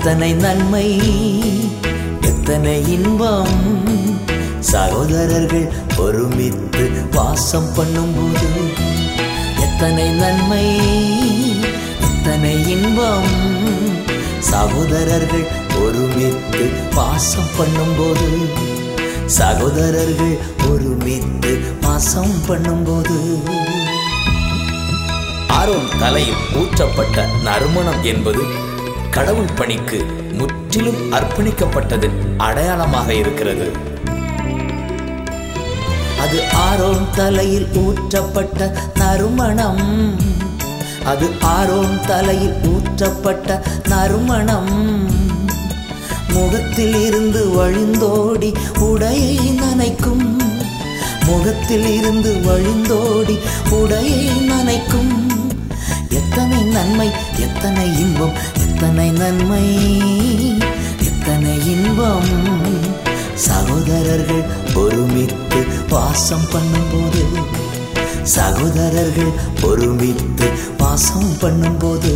எத்தனை நன்மை எத்தனை இன்பம் சகோதரர்கள் ஒருமித்து வாசம் பண்ணும்போது எத்தனை நன்மை எத்தனை இன்பம் சகோதரர்கள் ஒருமித்து வாசம் பண்ணும்போது சகோதரர்கள் ஒருமித்து வாசம் பண்ணும்போது ஆரோன் தலையில் ஊற்றப்பட்ட நறுமணம் என்பது கடவுள் பணிக்கு முற்றிலும் அர்ப்பணிக்கப்பட்டதன் அடையாளமாக இருக்கிறது அது ஆரோன் தலையில் ஊற்றப்பட்ட நறுமணம் அது ஆரோன் தலையில் ஊற்றப்பட்ட நறுமணம் முகத்தில் இருந்து வழிந்தோடி உடையை நனைக்கும் முகத்தில் இருந்து வழிந்தோடி உடையை நனைக்கும் எத்தனை நன்மை எத்தனை இன்பம் எத்தனை நன்மை எத்தனை இன்பம் சகோதரர்கள் ஒருமித்து வாசம் பண்ணும்போது சகோதரர்கள் ஒருமித்து வாசம் பண்ணும்போது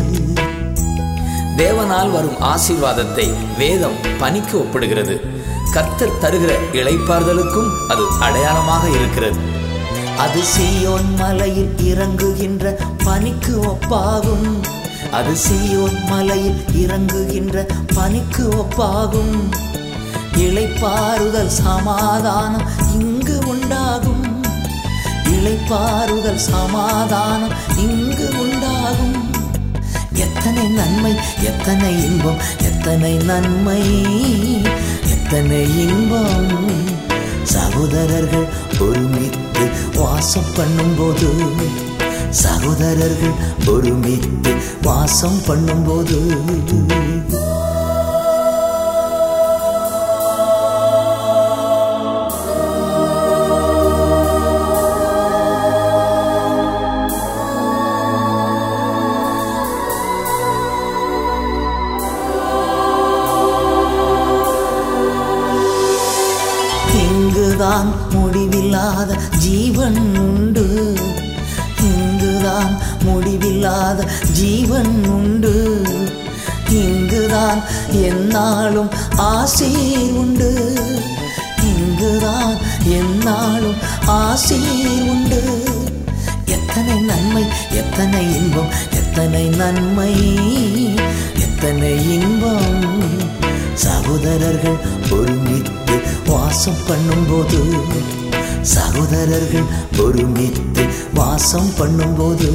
தேவனால் வரும் ஆசீர்வாதத்தை வேதம் பணிக்கு ஒப்பிடுகிறது கர்த்தர் தருகிற இளைப்பாறுதலுக்கும் அது அடையாளமாக இருக்கிறது அது சீயோன் மலையில் இறங்குகின்ற பனிக்கு ஒப்பாகும் அது சீயோன் மலையில் இறங்குகின்ற பனிக்கு ஒப்பாகும் இளைப்பாறுதல் சமாதானம் இங்கு உண்டாகும் இளைப்பாறுதல் சமாதானம் இங்கு உண்டாகும் எத்தனை நன்மை எத்தனை இன்பம் எத்தனை நன்மை எத்தனை இன்பம் சகோதரர்கள் ஒருமித்து வாசம் பண்ணும்போது சகோதரர்கள் ஒருமித்து வாசம் பண்ணும்போது இங்குதான் முடிவில்லாத ஜீவன் உண்டு இங்குதான் முடிவில்லாத ஜீவன் உண்டு இங்குதான் என்னாலும் ஆசீர் உண்டு இங்குதான் என்னாலும் ஆசீர் உண்டு எத்தனை நன்மை எத்தனை இன்பம் எத்தனை நன்மை எத்தனை இன்பம் சகோதரர்கள் ஒருமித்து வாசம் பண்ணும்போது சகோதரர்கள் ஒருமித்து வாசம் பண்ணும்போது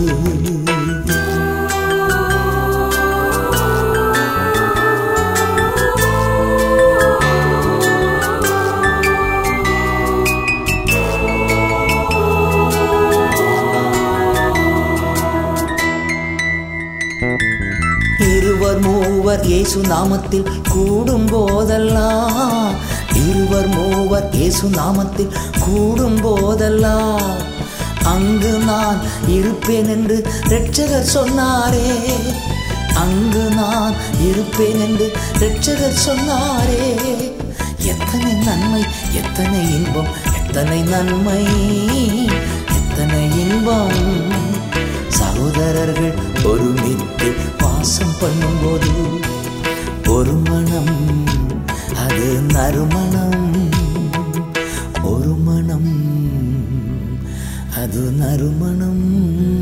இருவர் மூவர் இயேசு நாமத்தில் கூடும் போதெல்லாம் இருவர் மூவர் இயேசு நாமத்தில் கூடும் போதெல்லாம் அங்கு நான் இருப்பேன் என்று இரட்சகர் சொன்னாரே அங்கு நான் இருப்பேன் என்று இரட்சகர் சொன்னாரே எத்தனை நன்மை எத்தனை இன்பம் எத்தனை நன்மை எத்தனை இன்பம் சகோதரர்கள் ஒருமித்து வாசம் பண்ணும்போது ஒரு மனம் அது நறுமணம் ஒரு மனம் அது நறுமணம்